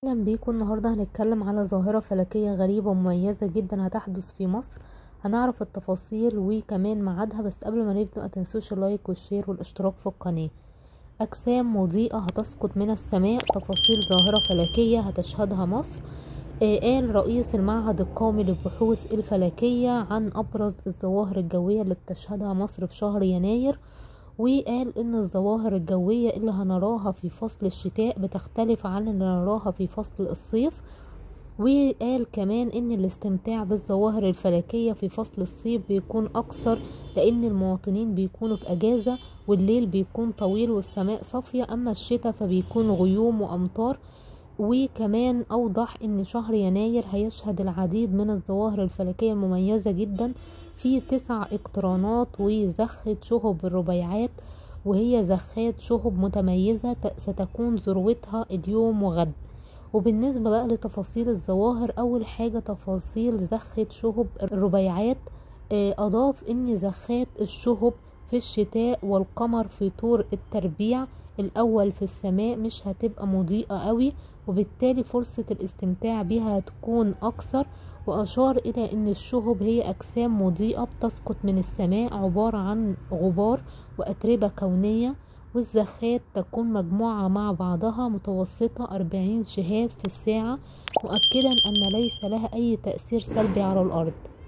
اهلا بيكم النهارده هنتكلم على ظاهره فلكيه غريبه ومميزه جدا هتحدث في مصر هنعرف التفاصيل وكمان ميعادها بس قبل ما نبدا متنسوش اللايك والشير والاشتراك في القناه اجسام مضيئه هتسقط من السماء تفاصيل ظاهره فلكيه هتشهدها مصر آه قال رئيس المعهد القومي للبحوث الفلكيه عن ابرز الظواهر الجويه اللي بتشهدها مصر في شهر يناير وقال ان الظواهر الجوية اللي هنراها في فصل الشتاء بتختلف عن اللي نراها في فصل الصيف وقال كمان ان الاستمتاع بالظواهر الفلكية في فصل الصيف بيكون اكثر لان المواطنين بيكونوا في اجازة والليل بيكون طويل والسماء صافية اما الشتاء فبيكون غيوم وامطار وكمان أوضح أن شهر يناير هيشهد العديد من الظواهر الفلكية المميزة جدا في تسع اقترانات وزخة شهب الربيعات وهي زخات شهب متميزة ستكون ذروتها اليوم وغد وبالنسبة بقى لتفاصيل الظواهر أول حاجة تفاصيل زخة شهب الربيعات أضاف أن زخات الشهب في الشتاء والقمر في طور التربيع الأول في السماء مش هتبقى مضيئة قوي وبالتالي فرصة الاستمتاع بها هتكون أكثر وأشار إلى أن الشهب هي أجسام مضيئة بتسقط من السماء عبارة عن غبار وأتربة كونية والزخات تكون مجموعة مع بعضها متوسطة 40 شهاب في الساعة مؤكدا أن ليس لها أي تأثير سلبي على الأرض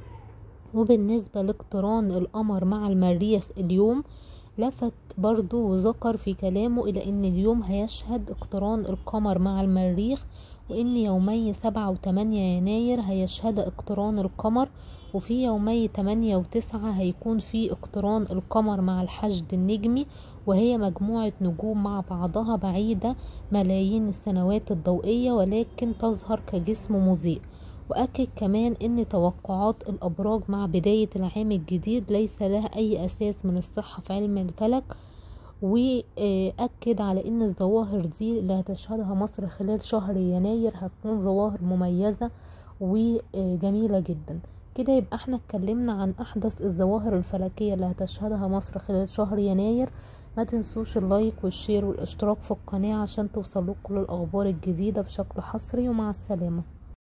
وبالنسبة لاقتران القمر مع المريخ اليوم لفت برضو وذكر في كلامه إلى أن اليوم هيشهد اقتران القمر مع المريخ وأن يومي سبعة وتمانية يناير هيشهد اقتران القمر وفي يومي تمانية وتسعة هيكون في اقتران القمر مع الحشد النجمي وهي مجموعة نجوم مع بعضها بعيدة ملايين السنوات الضوئية ولكن تظهر كجسم مضيء وأكد كمان أن توقعات الأبراج مع بداية العام الجديد ليس لها أي أساس من الصحة في علم الفلك وأكد على أن الظواهر دي اللي هتشهدها مصر خلال شهر يناير هتكون ظواهر مميزة وجميلة جدا كده يبقى احنا اتكلمنا عن أحدث الظواهر الفلكية اللي هتشهدها مصر خلال شهر يناير ما تنسوش اللايك والشير والاشتراك في القناة عشان توصلوا كل الأخبار الجديدة بشكل حصري ومع السلامة